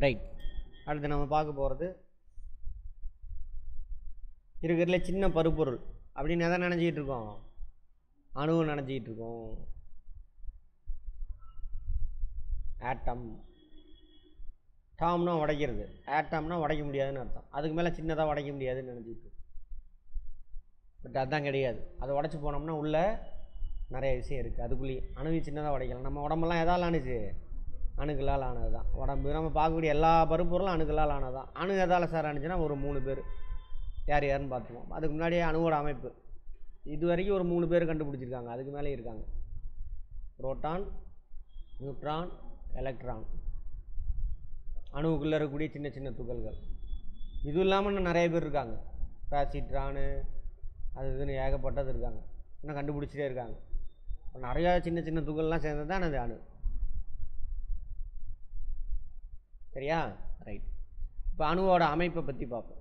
Right அடுத்து நம்ம பார்க்க போகிறது இருக்கிறதுல சின்ன பருப்பொருள் அப்படின்னு எதை நினச்சிக்கிட்டு இருக்கோம் அணுவை நினச்சிக்கிட்டு இருக்கோம் ஆட்டம் டாம்னா உடைக்கிறது ஆட்டம்னா உடைக்க முடியாதுன்னு அர்த்தம் அதுக்கு மேலே சின்னதாக உடைக்க முடியாதுன்னு நினச்சிட்டு இருக்கோம் பட் அதுதான் கிடையாது அதை உடச்சி போனோம்னா உள்ளே நிறைய விஷயம் இருக்குது அதுக்குள்ளேயே அணுவி சின்னதாக உடைக்கலாம் நம்ம உடம்பெல்லாம் எதால் ஆணுச்சு அணுக்களால் ஆனது தான் உடம்பு நம்ம பார்க்கக்கூடிய எல்லா பருப்பொருளும் அணுக்களால் ஆனது தான் அணு எதால் சார் ஆணுச்சுன்னா ஒரு மூணு பேர் யார் யாருன்னு பார்த்துருவோம் அதுக்கு முன்னாடியே அணுவோட அமைப்பு இது வரைக்கும் ஒரு மூணு பேர் கண்டுபிடிச்சிருக்காங்க அதுக்கு மேலே இருக்காங்க புரோட்டான் நியூட்ரான் எலக்ட்ரான் அணுவுக்குள்ளே இருக்கக்கூடிய சின்ன சின்ன துகள்கள் இது இல்லாமல் இன்னும் நிறைய பேர் இருக்காங்க பேசிட்ரானு அது இதுன்னு ஏகப்பட்டது இருக்காங்க இன்னும் கண்டுபிடிச்சிட்டே இருக்காங்க இப்போ நிறையா சின்ன சின்ன துகள்லாம் சேர்ந்தது தான் அது அணு சரியா ரைட் இப்போ அணுவோட அமைப்பை பற்றி பார்ப்போம்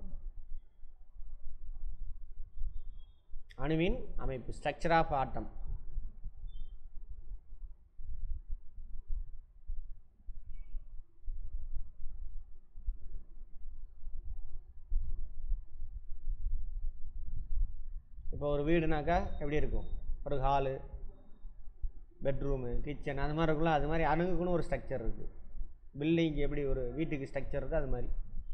அணுவின் அமைப்பு ஸ்ட்ரக்சர் ஆஃப் ஆட்டம் இப்போ ஒரு வீடுனாக்கா எப்படி இருக்கும் ஒரு ஹாலு பெட்ரூமு கிச்சன் அது மாதிரி இருக்கும்ல அது மாதிரி அணுகுக்குன்னு ஒரு ஸ்ட்ரக்சர் இருக்குது பில்டிங்க்கு எப்படி ஒரு வீட்டுக்கு ஸ்ட்ரக்சர் இருக்கோ அது மாதிரி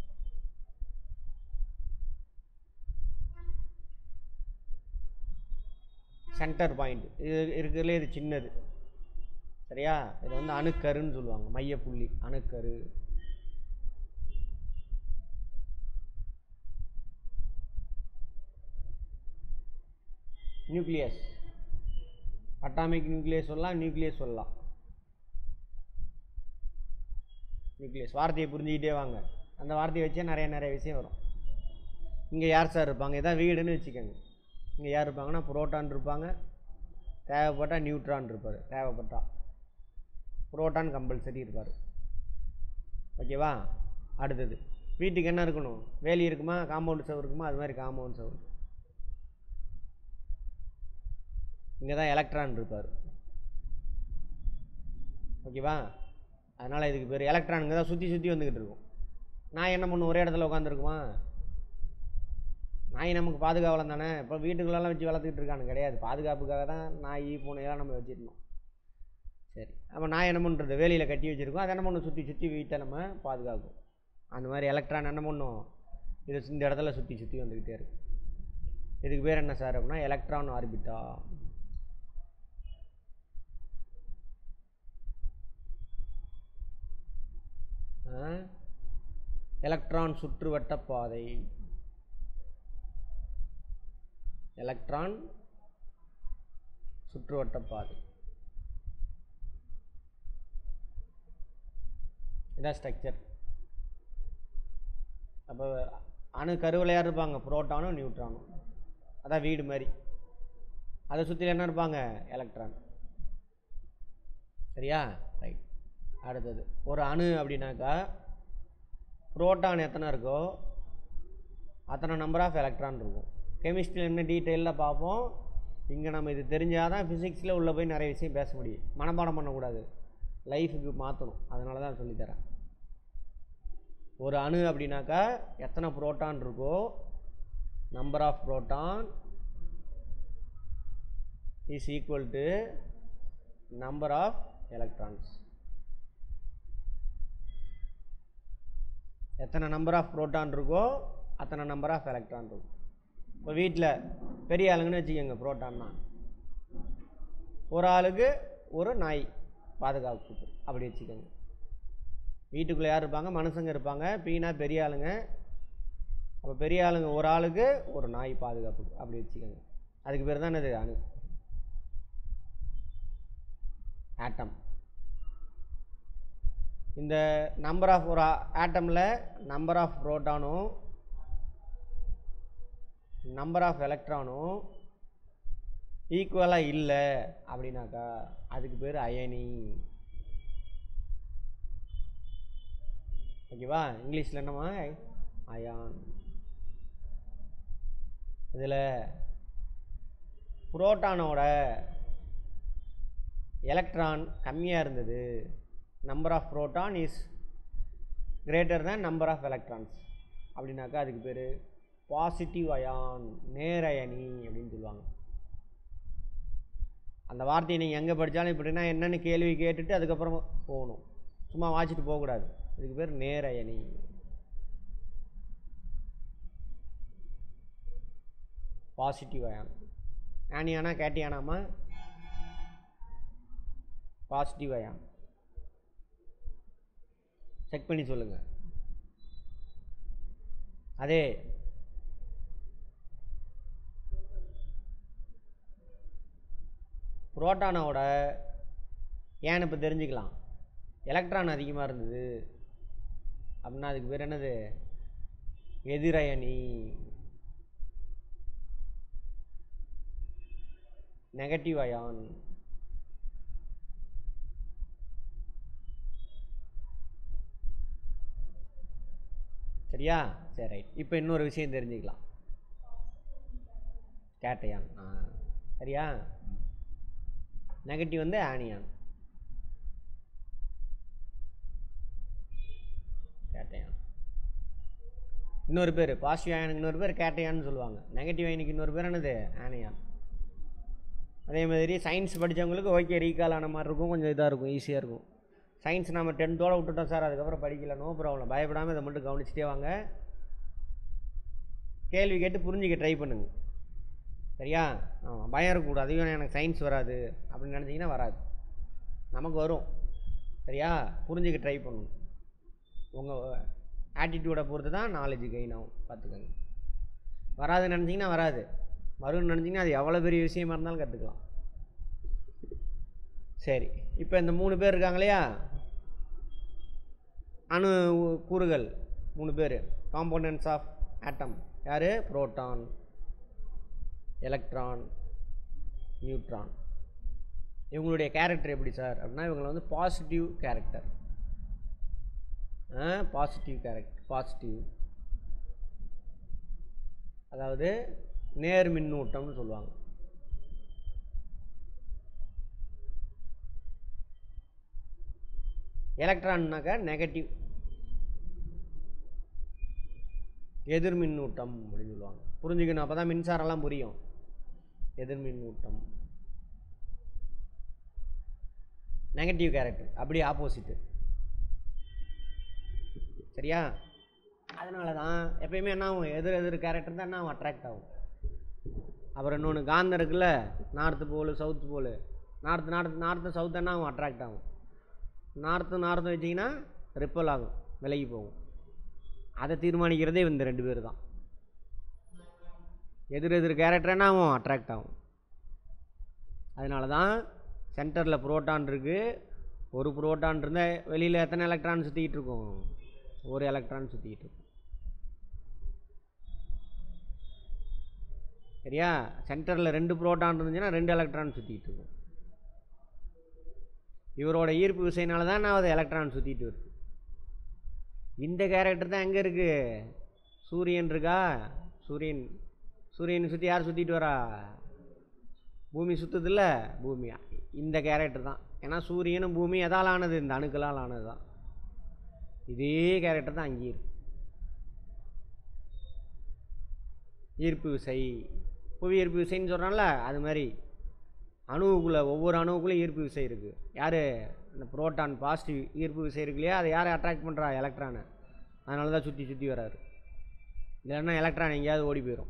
சென்டர் பாயிண்ட் இது இருக்கிறதுலே இது சின்னது சரியா இது வந்து அணுக்கருன்னு சொல்லுவாங்க மையப்புள்ளி அணுக்கரு நியூக்ளியஸ் அட்டாமிக் நியூக்ளியஸ் சொல்லலாம் நியூக்ளியஸ் சொல்லலாம் நியூக்ளியஸ் வார்த்தையை புரிஞ்சுக்கிட்டே வாங்க அந்த வார்த்தையை வச்சே நிறைய நிறைய விஷயம் வரும் இங்கே யார் சார் இருப்பாங்க இதான் வீடுன்னு வச்சுக்கோங்க இங்கே யார் இருப்பாங்கன்னா புரோட்டான் இருப்பாங்க தேவைப்பட்டால் நியூட்ரான் இருப்பார் தேவைப்பட்டா புரோட்டான் கம்பல்சரி இருப்பார் ஓகேவா அடுத்தது வீட்டுக்கு என்ன இருக்கணும் வேலி இருக்குமா காம்பவுண்ட் சவர் இருக்குமா அது மாதிரி காம்பவுண்ட் சவர் இங்கே தான் எலக்ட்ரான் இருப்பார் ஓகேவா அதனால் இதுக்கு பேர் எலக்ட்ரானுங்க தான் சுற்றி சுற்றி வந்துக்கிட்டு இருக்கும் நான் என்ன பண்ணும் ஒரே இடத்துல உட்காந்துருக்குமா நாய் நமக்கு பாதுகாவலம் தானே இப்போ வீட்டுக்குள்ளெல்லாம் வச்சு வளர்த்துக்கிட்டு இருக்கானு கிடையாது பாதுகாப்புக்காக தான் நாய் பூனையெல்லாம் நம்ம வச்சுருந்தோம் சரி அப்போ நாய் என்ன பண்ணுறது வேலியில் கட்டி வச்சுருக்கோம் அதை என்ன பண்ணும் சுற்றி சுற்றி வீட்டை நம்ம பாதுகாக்கும் அந்த மாதிரி எலக்ட்ரான் என்ன பண்ணும் இது இந்த இடத்துல சுற்றி சுற்றி வந்துக்கிட்டே இருக்கு இதுக்கு பேர் என்ன சார் அப்படின்னா எலக்ட்ரான் ஆர்பிட்டா எலக்ட்ரான் சுற்றுவட்ட பாதை எலக்ட்ரான் சுற்றுவட்ட பாதை இதான் ஸ்ட்ரக்சர் அப்போ அணு கருவில் யார் இருப்பாங்க புரோட்டானும் நியூட்ரானும் அதான் வீடு மாதிரி அதை சுற்றி என்ன இருப்பாங்க எலக்ட்ரான் சரியா ரைட் அடுத்தது ஒரு அணு அப்படின்னாக்கா புரோட்டான் எத்தனை இருக்கோ அத்தனை நம்பர் ஆஃப் எலக்ட்ரான் இருக்கும் கெமிஸ்ட்ரியில் என்ன டீட்டெயிலில் பார்ப்போம் இங்கே நம்ம இது தெரிஞ்சால் தான் ஃபிசிக்ஸில் உள்ளே போய் நிறைய விஷயம் பேச முடியும் மனப்பாடம் பண்ணக்கூடாது லைஃபுக்கு மாற்றணும் அதனால தான் சொல்லித்தரேன் ஒரு அணு அப்படின்னாக்கா எத்தனை புரோட்டான் இருக்கோ number of proton is equal to number of electrons எத்தனை நம்பர் ஆஃப் புரோட்டான் இருக்கோ அத்தனை நம்பர் ஆஃப் எலக்ட்ரான் இருக்கும் இப்போ வீட்டில் பெரிய ஆளுங்கன்னு வச்சுக்கோங்க புரோட்டான்னா ஒரு ஆளுக்கு ஒரு நாய் பாதுகாப்பு அப்படி வச்சுக்கோங்க வீட்டுக்குள்ளே யார் இருப்பாங்க மனுஷங்க இருப்பாங்க பீனா பெரிய ஆளுங்க அப்போ பெரிய ஆளுங்க ஒரு ஆளுக்கு ஒரு நாய் பாதுகாப்பு அப்படி வச்சுக்கோங்க அதுக்கு பேர் தான் இது அணு ஆட்டம் இந்த நம்பர் ஆஃப் ஒரு ஆட்டமில் நம்பர் ஆஃப் புரோட்டானும் நம்பர் ஆஃப் எலக்ட்ரானும் ஈக்குவலாக இல்லை அப்படின்னாக்கா அதுக்கு பேர் அயனி ஓகேவா இங்கிலீஷில் என்னம்மா அயான் இதில் புரோட்டானோட எலக்ட்ரான் கம்மியாக இருந்தது number of proton is greater than number of electrons அப்படின்னாக்கா அதுக்கு பேர் பாசிட்டிவ் அயான் நேரயனி அப்படின்னு சொல்லுவாங்க அந்த வார்த்தையை நீங்கள் எங்கே படித்தாலும் இப்படின்னா என்னென்னு கேள்வி கேட்டுட்டு அதுக்கப்புறம் போகணும் சும்மா வாசிட்டு போகக்கூடாது இதுக்கு பேர் நேரயனி பாசிட்டிவ் அயான் ஆனியானா கேட்டியானாமா பாசிட்டிவ் அயான் செக் பண்ணி சொல்லுங்கள் அதே புரோட்டானோட ஏன்னு இப்போ தெரிஞ்சுக்கலாம் எலக்ட்ரான் அதிகமாக இருந்தது அப்படின்னா அதுக்கு பேர் என்னது எதிரயனி நெகட்டிவ் அயான் சரியா சரி ரைட் இப்போ இன்னொரு விஷயம் தெரிஞ்சுக்கலாம் கேட்டையான் ஆ சரியா நெகட்டிவ் வந்து ஆனியான் கேட்டையான் இன்னொரு பேர் பாசிட்டிவ் அயனுக்கு இன்னொரு பேர் கேட்டையான்னு சொல்லுவாங்க நெகட்டிவ் அயனுக்கு இன்னொரு பேர் என்னது ஆனியான் அதே மாதிரி சயின்ஸ் படித்தவங்களுக்கு ஓகே ரீகால் ஆன மாதிரி இருக்கும் கொஞ்சம் இதாக இருக்கும் ஈஸியாக இருக்கும் சயின்ஸ் நம்ம டென்த்தோட விட்டுட்டோம் சார் அதுக்கப்புறம் படிக்கல நோ ப்ராப்ளம் பயப்படாமல் இதை மட்டும் கவனிச்சிட்டே வாங்க கேள்வி கேட்டு புரிஞ்சிக்க ட்ரை பண்ணுங்க சரியா ஆமாம் பயம் இருக்கக்கூடாது ஐயோ எனக்கு சயின்ஸ் வராது அப்படின்னு நினச்சிங்கன்னா வராது நமக்கு வரும் சரியா புரிஞ்சிக்க ட்ரை பண்ணணும் உங்கள் ஆட்டிடியூடை பொறுத்து தான் நாலேஜ் கெயின் ஆகும் பார்த்துக்கோங்க வராதுன்னு நினச்சிங்கன்னா வராது வரும்னு நினச்சிங்கன்னா அது எவ்வளோ பெரிய விஷயமா இருந்தாலும் கற்றுக்கலாம் சரி இப்போ இந்த மூணு பேர் இருக்காங்க இல்லையா அணு கூறுகள் மூணு பேர் காம்போனன்ட்ஸ் ஆஃப் ஆட்டம் யார் புரோட்டான் எலக்ட்ரான் நியூட்ரான் இவங்களுடைய கேரக்டர் எப்படி சார் அப்படின்னா இவங்களை வந்து positive character positive character positive அதாவது நேர் மின்னூட்டம்னு சொல்லுவாங்க எலக்ட்ரான்னாக்கா நெகட்டிவ் எதிர் மின்னூட்டம் அப்படின்னு சொல்லுவாங்க புரிஞ்சுக்கணும் அப்போ தான் மின்சாரம்லாம் புரியும் எதிர் மின்னூட்டம் நெகட்டிவ் கேரக்டர் அப்படியே ஆப்போசிட்டு சரியா அதனால தான் எப்பயுமே என்ன ஆகும் எதிர் எதிர் கேரக்டர் தான் என்ன ஆகும் அட்ராக்ட் ஆகும் அப்புறம் இன்னொன்று காந்தம் இருக்குல்ல north pole south pole north north north south என்ன ஆகும் அட்ராக்ட் ஆகும் நார்த்து நார்த்து வச்சிங்கன்னா ரிப்பல் ஆகும் விலகி போகும் அதை தீர்மானிக்கிறதே இந்த ரெண்டு பேர் தான் எதிர் எதிர் கேரக்டர் என்ன ஆகும் அட்ராக்ட் ஆகும் அதனால தான் சென்டரில் புரோட்டான் இருக்குது ஒரு புரோட்டான் இருந்தால் வெளியில் எத்தனை எலக்ட்ரான் சுற்றிக்கிட்டு இருக்கும் ஒரு எலக்ட்ரான் சுற்றிக்கிட்டு இருக்கும் சரியா சென்டரில் ரெண்டு புரோட்டான் இருந்துச்சுன்னா ரெண்டு எலக்ட்ரான் சுற்றிக்கிட்டு இருக்கும் இவரோட ஈர்ப்பு விசைனால தான் நான் அது எலக்ட்ரான் சுற்றிட்டு வருது இந்த கேரக்டர் தான் எங்கே இருக்குது சூரியன் இருக்கா சூரியன் சூரியனை சுற்றி யார் சுற்றிட்டு வரா பூமி சுற்றுதில்ல பூமி இந்த கேரக்டர் தான் ஏன்னா சூரியனும் பூமி எதால் ஆனது இந்த அணுக்களால் ஆனது தான் இதே கேரக்டர் தான் அங்கேயும் இருக்கு ஈர்ப்பு விசை புவி ஈர்ப்பு விசைன்னு சொல்கிறான்ல அது மாதிரி அணுவுக்குள்ளே ஒவ்வொரு அணுவுக்குள்ளே ஈர்ப்பு விசை இருக்குது யார் இந்த புரோட்டான் பாசிட்டிவ் ஈர்ப்பு விசை இருக்கு இல்லையா அதை யாரை அட்ராக்ட் பண்ணுறா எலக்ட்ரானை அதனால தான் சுற்றி சுற்றி வராரு இல்லைன்னா எலக்ட்ரான் எங்கேயாவது ஓடி போயிடும்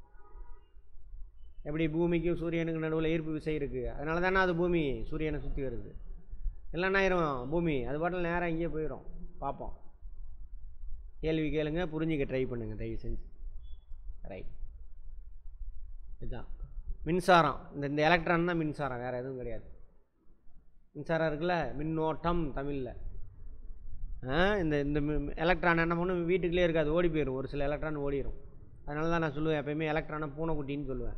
எப்படி பூமிக்கும் சூரியனுக்கு நடுவில் ஈர்ப்பு விசை இருக்குது அதனால தானே அது பூமி சூரியனை சுற்றி வருது இல்லைன்னா ஆயிரும் பூமி அது பாட்டில் நேராக இங்கேயே போயிடும் பார்ப்போம் கேள்வி கேளுங்க புரிஞ்சிக்க ட்ரை பண்ணுங்கள் தயவு செஞ்சு ரைட் இதுதான் மின்சாரம் இந்த இந்த எலக்ட்ரான் தான் மின்சாரம் வேறு எதுவும் கிடையாது மின்சாரம் இருக்குல்ல மின்னோட்டம் தமிழில் இந்த இந்த எலக்ட்ரான் என்ன பண்ணும் வீட்டுக்குள்ளே இருக்காது ஓடி போயிடும் ஒரு சில எலக்ட்ரான் ஓடிடும் அதனால தான் நான் சொல்லுவேன் எப்பயுமே எலக்ட்ரானை பூனைக்குட்டின்னு சொல்லுவேன்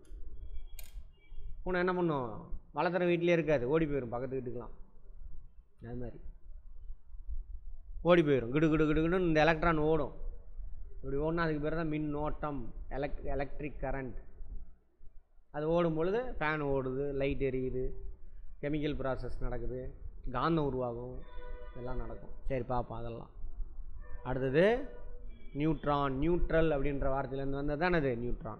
பூனை என்ன பண்ணும் வளர்த்துற வீட்டிலே இருக்காது ஓடி போயிடும் பக்கத்து வீட்டுக்கெலாம் அது மாதிரி ஓடி போயிடும் கிடு கிடு கிடு கிடுன்னு இந்த எலக்ட்ரான் ஓடும் இப்படி ஓடினா அதுக்கு பேர் தான் மின்னோட்டம் எலக் எலக்ட்ரிக் கரண்ட் அது ஓடும் பொழுது ஃபேன் ஓடுது லைட் எரியுது கெமிக்கல் ப்ராசஸ் நடக்குது காந்தம் உருவாகும் இதெல்லாம் நடக்கும் சரி பார்ப்போம் அதெல்லாம் அடுத்தது நியூட்ரான் நியூட்ரல் அப்படின்ற வார்த்தையிலேருந்து வந்தது தானே அது நியூட்ரான்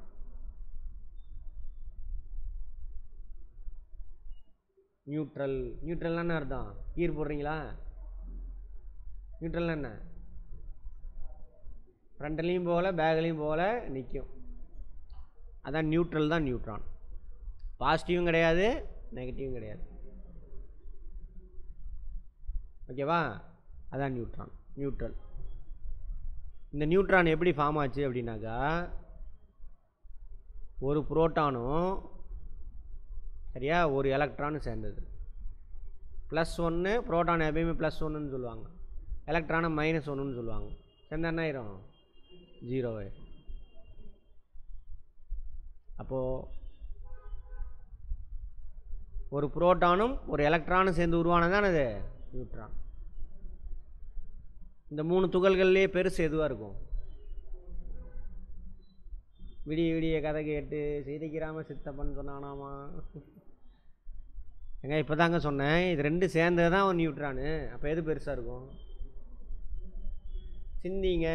நியூட்ரல் நியூட்ரல்னா என்ன அர்த்தம் கீர் போடுறீங்களா நியூட்ரல்னா என்ன ஃப்ரண்ட்லேயும் போகல பேக்லேயும் போகல நிற்கும் அதான் நியூட்ரல் தான் நியூட்ரான் பாசிட்டிவும் கிடையாது நெகட்டிவும் கிடையாது ஓகேவா அதான் நியூட்ரான் நியூட்ரல் இந்த நியூட்ரான் எப்படி ஃபார்ம் ஆச்சு அப்படின்னாக்கா ஒரு புரோட்டானும் சரியா ஒரு எலக்ட்ரானும் சேர்ந்தது ப்ளஸ் ஒன்று புரோட்டான் எப்பயுமே ப்ளஸ் ஒன்றுன்னு சொல்லுவாங்க எலக்ட்ரானை மைனஸ் ஒன்றுன்னு சொல்லுவாங்க சேர்ந்தா என்ன ஆயிரும் ஜீரோ ஆயிரும் அப்போது ஒரு புரோட்டானும் ஒரு எலக்ட்ரானும் சேர்ந்து உருவானதானே அது நியூட்ரான் இந்த மூணு துகள்கள்லேயே பெருசு எதுவாக இருக்கும் விடிய விடிய கதை கேட்டு சிரிக்கிறாம சித்தப்பன் சொன்னானாமா ஏங்க இப்போ தாங்க சொன்னேன் இது ரெண்டு சேர்ந்தது தான் ஒரு நியூட்ரானு அப்போ எது பெருசாக இருக்கும் சிந்திங்க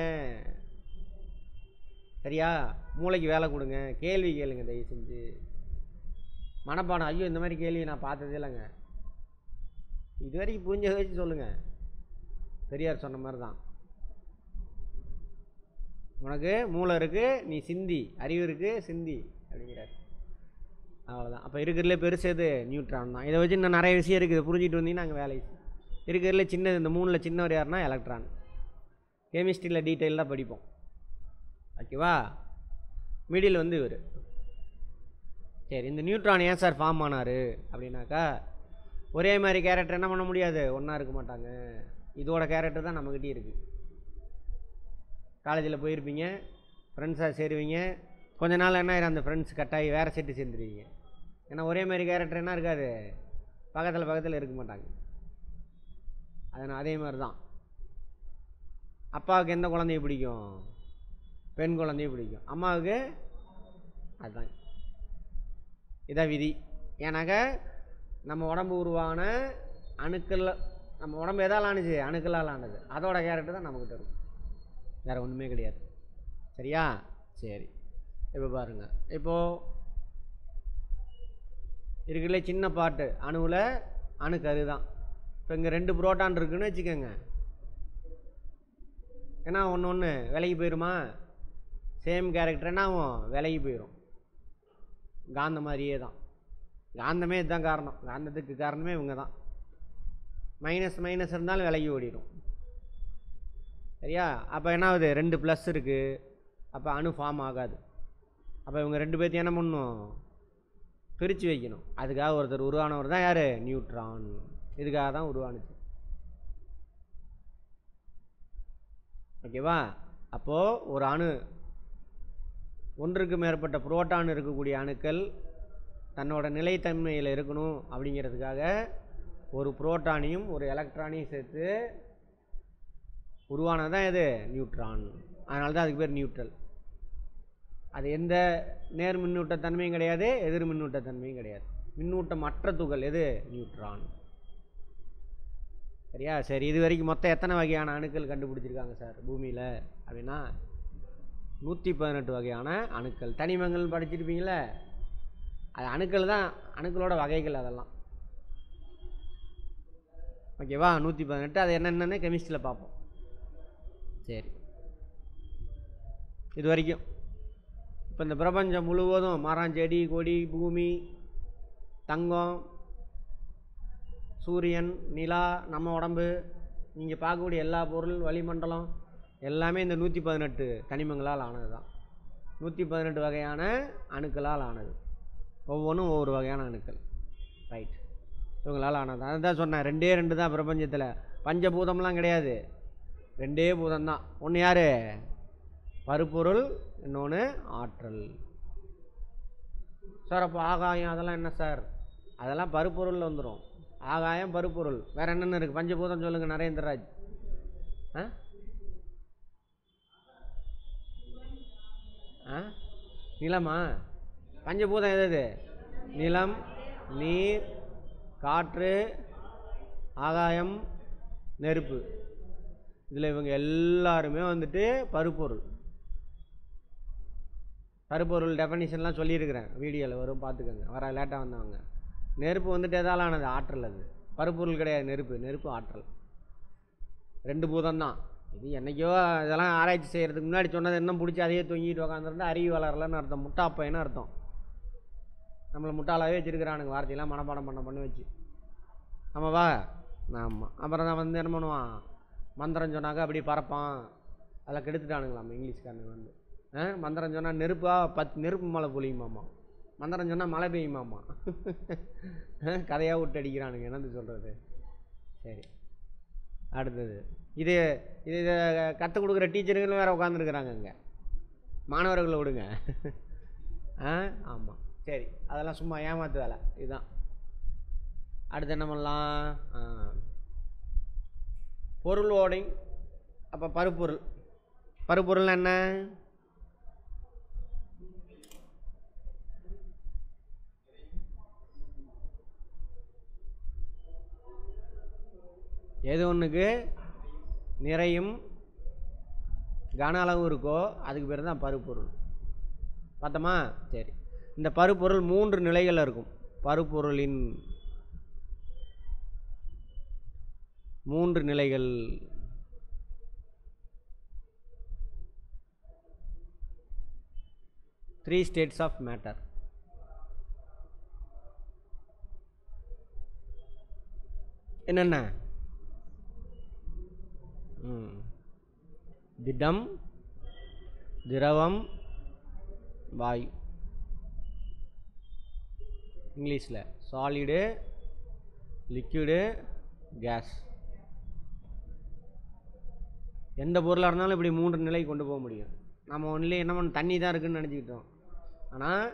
சரியா மூளைக்கு வேலை கொடுங்க கேள்வி கேளுங்க தயவு செஞ்சு மனப்பாடம் ஐயோ இந்த மாதிரி கேள்வி நான் பார்த்ததே இல்லைங்க இது வரைக்கும் புரிஞ்ச வச்சு சொல்லுங்கள் பெரியார் சொன்ன மாதிரி தான் உனக்கு மூளை இருக்குது நீ சிந்தி அறிவு இருக்குது சிந்தி அப்படிங்கிறார் அவ்வளோதான் அப்போ இருக்கிறதுல பெருசு எது நியூட்ரான் தான் இதை வச்சு இன்னும் நிறைய விஷயம் இருக்குது புரிஞ்சிட்டு வந்தீங்கன்னா நாங்கள் வேலை இருக்கிறதுல சின்னது இந்த மூணில் சின்னவர் யாருன்னா எலக்ட்ரான் கெமிஸ்ட்ரியில் டீட்டெயிலாக படிப்போம் ஓகேவா மிடில் வந்து இவர் சரி இந்த நியூட்ரான் ஏன் சார் ஃபார்ம் ஆனார் அப்படின்னாக்கா ஒரே மாதிரி கேரக்டர் என்ன பண்ண முடியாது ஒன்றா இருக்க மாட்டாங்க இதோட கேரக்டர் தான் நம்மக்கிட்டே இருக்குது காலேஜில் போயிருப்பீங்க ஃப்ரெண்ட்ஸாக சேருவீங்க கொஞ்ச நாள் என்ன ஆயிரும் அந்த ஃப்ரெண்ட்ஸ் கட்டாயி வேறு செட்டு சேர்ந்துருவீங்க ஏன்னா ஒரே மாதிரி கேரக்டர் என்ன இருக்காது பக்கத்தில் பக்கத்தில் இருக்க மாட்டாங்க அதனால் அதே மாதிரி தான் அப்பாவுக்கு எந்த குழந்தைய பிடிக்கும் பெண் குழந்தைய பிடிக்கும் அம்மாவுக்கு அதுதான் இதான் விதி ஏன்னாக்க நம்ம உடம்பு உருவான அணுக்கள் நம்ம உடம்பு எதால் ஆணுச்சு அணுக்களால் ஆனது அதோட கேரக்டர் தான் நம்மக்கிட்ட இருக்கும் வேறு ஒன்றுமே கிடையாது சரியா சரி இப்போ பாருங்கள் இப்போது இருக்கிறதுல சின்ன பாட்டு அணுவில் அணுக்கரு தான் இப்போ இங்கே ரெண்டு புரோட்டான் இருக்குன்னு வச்சுக்கோங்க ஏன்னா ஒன்று ஒன்று விலகி போயிருமா சேம் கேரக்டர் என்ன ஆகும் விலகி போயிடும் காந்த மாதிரியே தான் காந்தமே இதுதான் காரணம் காந்தத்துக்கு காரணமே இவங்க தான் மைனஸ் மைனஸ் இருந்தாலும் விலகி ஓடிடும் சரியா அப்போ என்ன ஆகுது ரெண்டு ப்ளஸ் இருக்குது அப்போ அணு ஃபார்ம் ஆகாது அப்போ இவங்க ரெண்டு பேர்த்தையும் என்ன பண்ணணும் பிரித்து வைக்கணும் அதுக்காக ஒருத்தர் உருவானவர் தான் யார் நியூட்ரான் இதுக்காக தான் உருவானுச்சு ஓகேவா அப்போது ஒரு அணு ஒன்றுக்கு மேற்பட்ட புரோட்டான் இருக்கக்கூடிய அணுக்கள் தன்னோட நிலைத்தன்மையில் இருக்கணும் அப்படிங்கிறதுக்காக ஒரு புரோட்டானையும் ஒரு எலக்ட்ரானையும் சேர்த்து உருவானது தான் எது நியூட்ரான் அதனால தான் அதுக்கு பேர் நியூட்ரல் அது எந்த நேர் மின்னூட்டத்தன்மையும் கிடையாது எதிர் மின்னூட்டத்தன்மையும் கிடையாது மின்னூட்டம் அற்ற துகள் எது நியூட்ரான் சரியா சரி இது வரைக்கும் மொத்தம் எத்தனை வகையான அணுக்கள் கண்டுபிடிச்சிருக்காங்க சார் பூமியில் அப்படின்னா நூற்றி பதினெட்டு வகையான அணுக்கள் தனிமங்கள் படிச்சிருப்பீங்களே அது அணுக்கள் தான் அணுக்களோட வகைகள் அதெல்லாம் ஓகேவா நூற்றி பதினெட்டு அது என்னென்னு கெமிஸ்ட்ரியில் பார்ப்போம் சரி இது வரைக்கும் இப்போ இந்த பிரபஞ்சம் முழுவதும் மரம் செடி கொடி பூமி தங்கம் சூரியன் நிலா நம்ம உடம்பு நீங்கள் பார்க்கக்கூடிய எல்லா பொருள் வளிமண்டலம் எல்லாமே இந்த நூற்றி பதினெட்டு தனிமங்களால் ஆனது தான் நூற்றி பதினெட்டு வகையான அணுக்களால் ஆனது ஒவ்வொன்றும் ஒவ்வொரு வகையான அணுக்கள் ரைட் இவங்களால் ஆனது அதுதான் சொன்னேன் ரெண்டே ரெண்டு தான் பிரபஞ்சத்தில் பஞ்சபூதம்லாம் கிடையாது ரெண்டே பூதம் தான் ஒன்று யார் பருப்பொருள் இன்னொன்று ஆற்றல் சார் அப்போ ஆகாயம் அதெல்லாம் என்ன சார் அதெல்லாம் பருப்பொருளில் வந்துடும் ஆகாயம் பருப்பொருள் வேறு என்னென்ன இருக்குது பஞ்சபூதம் சொல்லுங்கள் நரேந்திரராஜ் ஆ ஆ நிலமா பஞ்சபூதம் எது எது நிலம் நீர் காற்று ஆகாயம் நெருப்பு இதில் இவங்க எல்லாருமே வந்துட்டு பருப்பொருள் பருப்பொருள் டெஃபனிஷன்லாம் சொல்லியிருக்கிறேன் வீடியோவில் வரும் பார்த்துக்கோங்க வர லேட்டாக வந்தவங்க நெருப்பு வந்துட்டு எதால் ஆனது ஆற்றல் அது பருப்பொருள் கிடையாது நெருப்பு நெருப்பு ஆற்றல் ரெண்டு பூதம் தான் இது என்னைக்கோ இதெல்லாம் ஆராய்ச்சி செய்கிறதுக்கு முன்னாடி சொன்னது இன்னும் பிடிச்சி அதையே தொங்கிட்டு உக்காந்துருந்தா அறிவு வளரலன்னு அர்த்தம் முட்டாப்பைன்னு அர்த்தம் நம்மளை முட்டாளாவே வச்சுருக்கிறானுங்க வார்த்தையெல்லாம் மனப்பாடம் பண்ண பண்ணி வச்சு ஆமாவா ஆமாம் அப்புறம் தான் வந்து என்ன பண்ணுவான் மந்திரம் சொன்னாக்க அப்படி பறப்பான் அதெல்லாம் கெடுத்துட்டானுங்களாம் இங்கிலீஷ்காரனுங்க வந்து ஆ மந்திரம் சொன்னால் நெருப்பா பத்து நெருப்பு மழை பொழியுமாமா மந்திரம் சொன்னால் மழை பெய்யுமாமா கதையாக விட்டு அடிக்கிறானுங்க என்னது சொல்கிறது சரி அடுத்தது இது இது இதை கற்றுக் கொடுக்குற டீச்சருங்களும் வேறு உட்காந்துருக்குறாங்க இங்கே மாணவர்களை விடுங்க ஆ ஆமாம் சரி அதெல்லாம் சும்மா ஏமாத்து வேலை இதுதான் அடுத்து என்ன பண்ணலாம் ஆ. பொருள் ஓடிங் அப்போ பருப்பொருள் பருப்பொருள் என்ன எது ஒன்றுக்கு நிறையும் கன அளவும் இருக்கோ அதுக்கு பேர் தான் பருப்பொருள் பார்த்தோமா சரி இந்த பருப்பொருள் மூன்று நிலைகளில் இருக்கும் பருப்பொருளின் மூன்று நிலைகள் த்ரீ ஸ்டேட்ஸ் ஆஃப் மேட்டர் என்னென்ன ம். திடம் திரவம் வாயு இங்கிலீஷில் சாலிடு லிக்விடு கேஸ் எந்த பொருளாக இருந்தாலும் இப்படி மூன்று நிலை கொண்டு போக முடியும் நம்ம ஒன்லி என்ன பண்ண தண்ணி தான் இருக்குன்னு நினச்சிக்கிட்டோம் ஆனால்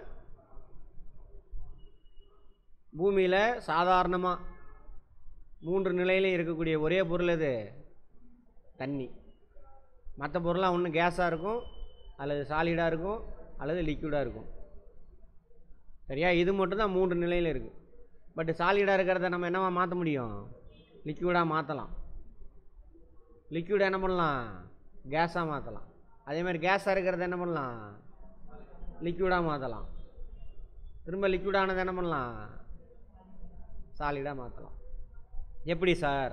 பூமியில் சாதாரணமாக மூன்று நிலையிலும் இருக்கக்கூடிய ஒரே பொருள் எது தண்ணி மற்ற பொருளாக ஒன்று கேஸாக இருக்கும் அல்லது சாலிடாக இருக்கும் அல்லது லிக்விடாக இருக்கும் சரியா இது மட்டும் தான் மூன்று நிலையில் இருக்குது பட் சாலிடாக இருக்கிறத நம்ம என்னவா மாற்ற முடியும் லிக்விடாக மாற்றலாம் லிக்விட் என்ன பண்ணலாம் கேஸாக மாற்றலாம் அதே மாதிரி கேஸாக இருக்கிறத என்ன பண்ணலாம் லிக்விடாக மாற்றலாம் திரும்ப லிக்விடானதை என்ன பண்ணலாம் சாலிடாக மாற்றலாம் எப்படி சார்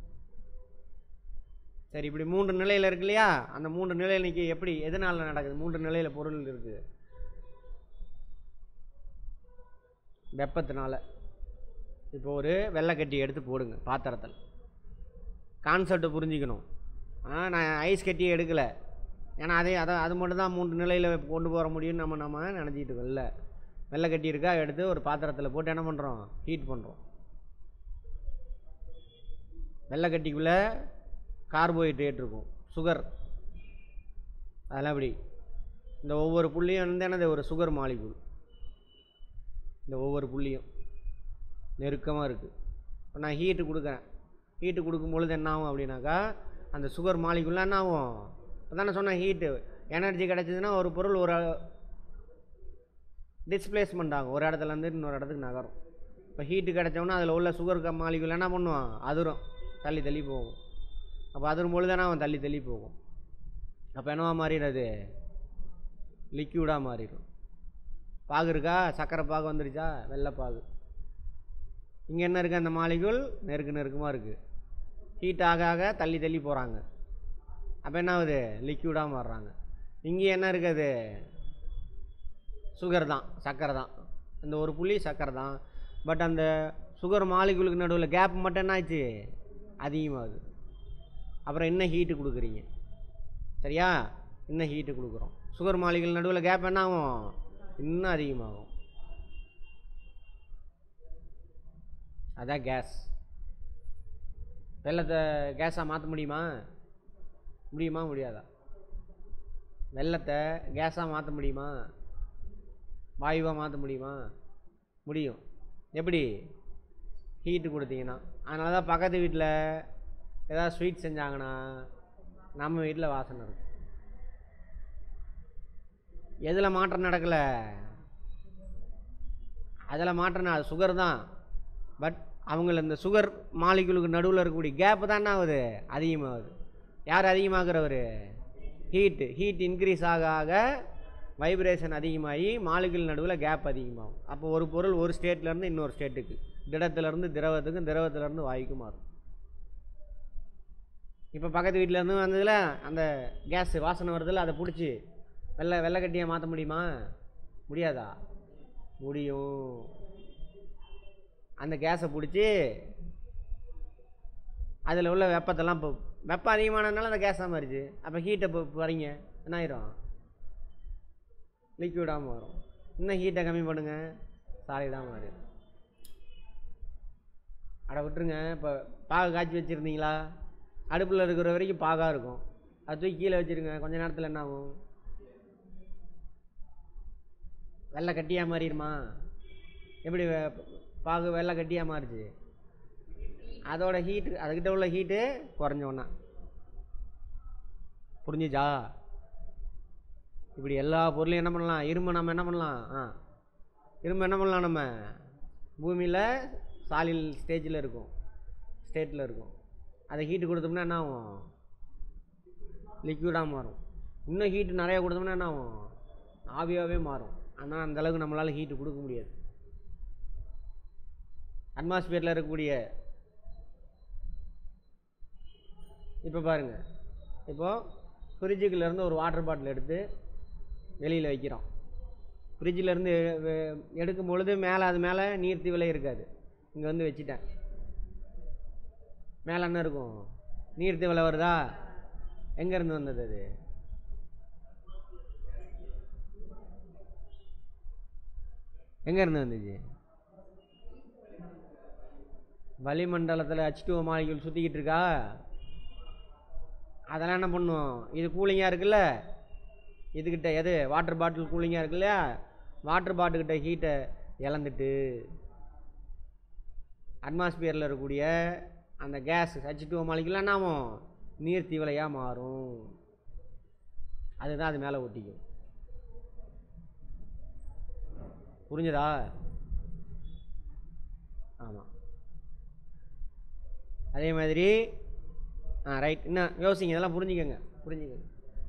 சரி இப்படி மூன்று நிலையில் இருக்கு இல்லையா அந்த மூன்று நிலையில் இன்னைக்கு எப்படி எதனால நடக்குது மூன்று நிலையில் பொருள் இருக்குது வெப்பத்தினால இப்போ ஒரு வெள்ளைக்கட்டி எடுத்து போடுங்க பாத்திரத்தில் கான்செப்டை புரிஞ்சிக்கணும் ஆ நான் ஐஸ் கட்டி எடுக்கலை ஏன்னா அதே அதை அது மட்டும் தான் மூன்று நிலையில் கொண்டு போக முடியும்னு நம்ம நம்ம நினச்சிக்கிட்டு இருக்கோம் இல்லை வெள்ளை கட்டி இருக்கா எடுத்து ஒரு பாத்திரத்தில் போட்டு என்ன பண்ணுறோம் ஹீட் பண்ணுறோம் வெள்ளைக்கட்டிக்குள்ளே கார்போஹைட்ரேட் இருக்கும் சுகர் அதெல்லாம் எப்படி இந்த ஒவ்வொரு புள்ளியும் வந்து என்னது ஒரு சுகர் மாலிகூல் இந்த ஒவ்வொரு புள்ளியும் நெருக்கமாக இருக்குது இப்போ நான் ஹீட்டு கொடுக்குறேன் ஹீட்டு கொடுக்கும் பொழுது என்ன ஆகும் அப்படின்னாக்கா அந்த சுகர் மாலிகுல்லாம் என்ன ஆகும் அதானே சொன்னேன் ஹீட்டு எனர்ஜி கிடச்சிதுன்னா ஒரு பொருள் ஒரு டிஸ்பிளேஸ்மெண்ட் ஆகும் ஒரு இடத்துலேருந்து இன்னொரு இடத்துக்கு நகரும் இப்போ ஹீட்டு கிடச்சோன்னா அதில் உள்ள சுகர் மாலிகுல் என்ன பண்ணுவான் அதிரும் தள்ளி தள்ளி போகும் அப்போ அதிரும் பொழுது என்ன அவன் தள்ளி தள்ளி போகும் அப்போ என்னவா மாறிடுறது லிக்யூடாக மாறிடும் பாகு இருக்கா சக்கரை பாகு வந்துருச்சா வெள்ளை பாகு இங்கே என்ன இருக்குது அந்த மாலிகுல் நெருக்கு நெருக்கமாக இருக்குது ஹீட் ஆக ஆக தள்ளி தள்ளி போகிறாங்க அப்போ என்ன ஆகுது லிக்யூடாக மாறுறாங்க இங்கே என்ன இருக்குது சுகர் தான் சக்கரை தான் இந்த ஒரு புள்ளி சக்கரை தான் பட் அந்த சுகர் மாலிகுலுக்கு நடுவில் கேப் மட்டும் என்ன ஆச்சு அதிகமாகுது அப்புறம் என்ன ஹீட்டு கொடுக்குறீங்க சரியா இன்னும் ஹீட்டு கொடுக்குறோம் சுகர் மாலிகுல் நடுவில் கேப் என்ன ஆகும் இன்னும் அதிகமாகும் அதான் கேஸ் வெள்ளத்தை கேஸாக மாற்ற முடியுமா முடியுமா முடியாதா வெள்ளத்தை கேஸாக மாற்ற முடியுமா வாயுவாக மாற்ற முடியுமா முடியும் எப்படி ஹீட்டு கொடுத்தீங்கன்னா அதனால தான் பக்கத்து வீட்டில் ஏதாவது ஸ்வீட் செஞ்சாங்கன்னா நம்ம வீட்டில் வாசனை இருக்கும் எதில் மாற்றம் நடக்கலை அதில் மாற்றம் அது சுகர் தான் பட் அவங்கள இந்த சுகர் மாலிகுலுக்கு நடுவில் இருக்கக்கூடிய கேப்பு தான் என்ன ஆகுது அதிகமாகுது யார் அதிகமாகிறவர் ஹீட்டு ஹீட் இன்க்ரீஸ் ஆக ஆக வைப்ரேஷன் அதிகமாகி மாலிகுல் நடுவில் கேப் அதிகமாகும் அப்போ ஒரு பொருள் ஒரு ஸ்டேட்லேருந்து இன்னொரு ஸ்டேட்டுக்கு திடத்துலேருந்து திரவத்துக்கும் திரவத்துலேருந்து வாயுக்கும் மாறும் இப்போ பக்கத்து வீட்டிலேருந்து வந்ததில் அந்த கேஸ் வாசனை வருதுல்ல அதை பிடிச்சி வெள்ளை வெள்ளைக்கட்டியாக மாற்ற முடியுமா முடியாதா முடியும் அந்த கேஸை பிடிச்சி அதில் உள்ள வெப்பத்தெல்லாம் இப்போ வெப்பம் அதிகமானதுனால அந்த கேஸாக மாறிச்சு அப்போ ஹீட்டை இப்போ வரீங்க என்ன ஆயிரும் லிக்விடாக மாறும் இன்னும் ஹீட்டை கம்மி பண்ணுங்க சாலிடாக மாறிடும் அட விட்டுருங்க இப்போ பாகு காய்ச்சி வச்சுருந்தீங்களா அடுப்பில் இருக்கிற வரைக்கும் பாகாக இருக்கும் அது தூக்கி கீழே வச்சுருங்க கொஞ்ச நேரத்தில் என்ன ஆகும் வெள்ளை கட்டியாக மாறிடுமா எப்படி வெ- பாகு வெள்ளை கட்டியாக மாறுச்சு அதோட ஹீட்டு அதுக்கிட்ட உள்ள ஹீட்டு குறைஞ்சோன்னா புரிஞ்சுச்சா இப்படி எல்லா பொருளையும் என்ன பண்ணலாம் இரும்பு நம்ம என்ன பண்ணலாம் ஆ இரும்பு என்ன பண்ணலாம் நம்ம பூமியில் சாலில் ஸ்டேஜில் இருக்கும் ஸ்டேட்டில் இருக்கும் அதை ஹீட்டு கொடுத்தோம்னா என்ன ஆகும் லிக்விடாக மாறும் இன்னும் ஹீட்டு நிறையா கொடுத்தோம்னா என்ன ஆகும் ஆவியாகவே மாறும் ஆனால் அந்த அளவுக்கு நம்மளால் ஹீட்டு கொடுக்க முடியாது அட்மாஸ்பியரில் இருக்கக்கூடிய இப்போ பாருங்க இப்போ ஃப்ரிட்ஜுக்குள்ள இருந்து ஒரு வாட்டர் பாட்டில் எடுத்து வெளியில் வைக்கிறோம் ஃப்ரிட்ஜில் இருந்து வெ- எடுக்கும் பொழுது மேலே அது மேலே நீர் திவலை இருக்காது இங்கே வந்து வச்சுட்டேன் மேலே என்ன இருக்கும் நீர் திவலை வருதா எங்கேருந்து வந்தது அது எங்கேருந்து வந்துச்சு வளிமண்டலத்தில் ஹச் டூ மாலிகுல் சுற்றிக்கிட்டு இருக்கா அதெல்லாம் என்ன பண்ணும் இது கூலிங்காக இருக்குல்ல இதுக்கிட்ட எது வாட்டர் பாட்டில் கூலிங்காக இருக்கு இல்லையா வாட்டர் பாட்டில்கிட்ட ஹீட்டை இழந்துட்டு அட்மாஸ்பியரில் இருக்கக்கூடிய அந்த கேஸ் ஹச் டூ மாலிகுலாம் என்ன ஆகும் நீர் தீவலையாக மாறும் அதுதான் அது மேலே ஒட்டிக்கும் புரிஞ்சதா ஆமாம் அதே மாதிரி ஆ ரைட் என்ன யோசிங்க இதெல்லாம் புரிஞ்சுக்கங்க புரிஞ்சுக்கங்க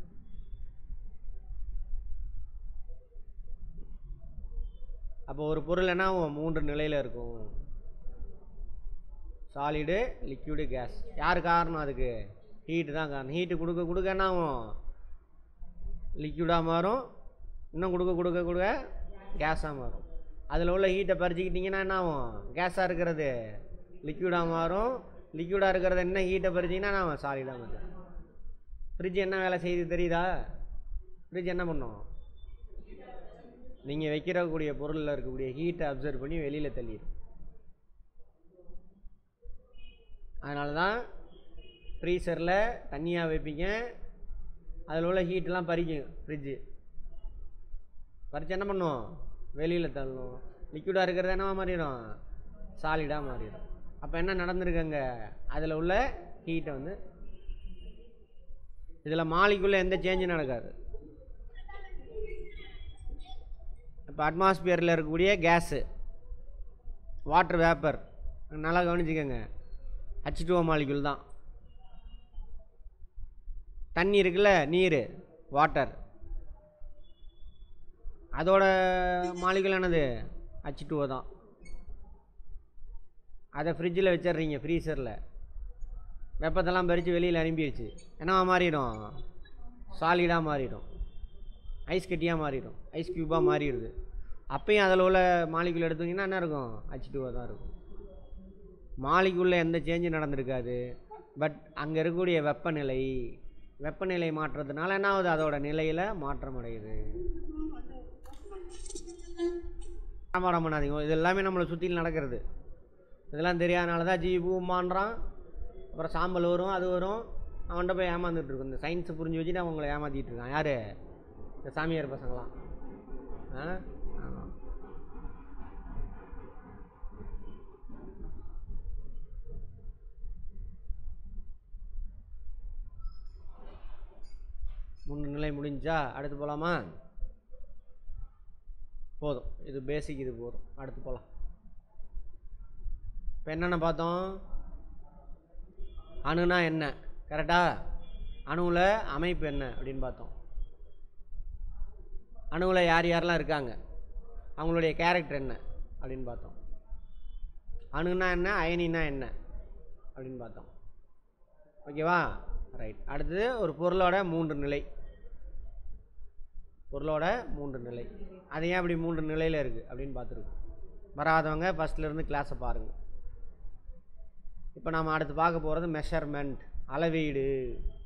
அப்போ ஒரு பொருள் என்ன ஆகும் மூன்று நிலையில் இருக்கும் சாலிடு லிக்விடு கேஸ் யார் காரணம் அதுக்கு ஹீட்டு தான் காரணம் ஹீட்டு கொடுக்க கொடுக்க என்ன ஆகும் லிக்விடாக மாறும் இன்னும் கொடுக்க கொடுக்க கொடுக்க கேஸாக மாறும் அதில் உள்ள ஹீட்டை பறிச்சுக்கிட்டிங்கன்னா என்ன ஆகும் கேஸாக இருக்கிறது லிக்விடாக மாறும் லிக்விடாக இருக்கிறது என்ன ஹீட்டை பறிச்சிங்கன்னா என்ன ஆகும் சாலிடாக மாறும் ஃப்ரிட்ஜ் என்ன வேலை செய்யுது தெரியுதா ஃப்ரிட்ஜ் என்ன பண்ணும் நீங்கள் வைக்கிறக்கூடிய பொருளில் இருக்கக்கூடிய ஹீட்டை அப்சர்வ் பண்ணி வெளியில் தள்ளிடும் அதனால தான் ஃப்ரீசரில் தண்ணியாக வைப்பீங்க அதில் உள்ள ஹீட்டெலாம் பறிக்கும் ஃப்ரிட்ஜு பறிச்சு என்ன பண்ணும் வெளியில் தள்ளும் லிக்விடாக இருக்கிறது என்னவா மாறிடும் சாலிடாக மாறிடும் அப்போ என்ன நடந்திருக்குங்க அதில் உள்ள ஹீட்டை வந்து இதில் மாலிக்குள்ளே எந்த சேஞ்சும் நடக்காது இப்போ அட்மாஸ்பியரில் இருக்கக்கூடிய கேஸு வாட்டர் வேப்பர் நல்லா கவனிச்சுக்கோங்க ஹச் டூ மாலிகுல் தான் தண்ணி இருக்குல்ல நீர் வாட்டர் அதோட மாலிகுல் என்னது ஹச் டூ தான் அதை ஃப்ரிட்ஜில் வச்சிடுறீங்க ஃப்ரீசரில் வெப்பத்தெல்லாம் பறித்து வெளியில் அனுப்பிடுச்சு என்னவா மாறிடும் சாலிடாக மாறிடும் ஐஸ் கட்டியாக மாறிடும் ஐஸ் க்யூபாக மாறிடுது அப்பயும் அதில் உள்ள மாலிகுல் எடுத்தீங்கன்னா என்ன இருக்கும் ஹச் டூவாக தான் இருக்கும் மாலிகுள்ள எந்த சேஞ்சும் நடந்திருக்காது பட் அங்கே இருக்கக்கூடிய வெப்பநிலை வெப்பநிலை மாற்றத்தினால என்ன ஆகுது அதோட நிலையில் மாற்றம் அடையுது ஆமாம் பண்ணாதீங்க இது எல்லாமே நம்மளை சுற்றிலும் நடக்கிறது இதெல்லாம் தெரியாதனால தான் ஜி பூமான்றான் அப்புறம் சாம்பல் வரும் அது வரும் அவன்கிட்ட போய் ஏமாந்துட்டு இருக்கும் இந்த சயின்ஸை புரிஞ்சு வச்சுட்டு அவன் உங்களை ஏமாத்திட்டு இருக்கான் யார் இந்த சாமியார் பசங்களாம் ஆ ஆமாம் மூணு நிலை முடிஞ்சா அடுத்து போகலாமா போதும் இது பேசிக் இது போதும் அடுத்து போகலாம் இப்போ என்னென்ன பார்த்தோம் அணுனா என்ன கரெக்டா அணுவில் அமைப்பு என்ன அப்படின்னு பார்த்தோம் அணுவில் யார் யாரெல்லாம் இருக்காங்க அவங்களுடைய கேரக்டர் என்ன அப்படின்னு பார்த்தோம் அணுனா என்ன அயனினா என்ன அப்படின்னு பார்த்தோம் ஓகேவா ரைட் அடுத்தது ஒரு பொருளோட மூன்று நிலை பொருளோட மூன்று நிலை அது ஏன் அப்படி மூன்று நிலையில் இருக்குது அப்படின்னு பார்த்துருக்கோம் வராதவங்க ஃபஸ்ட்லேருந்து கிளாஸை பாருங்கள் இப்போ நாம் அடுத்து பார்க்க போகிறது மெஷர்மெண்ட் அளவீடு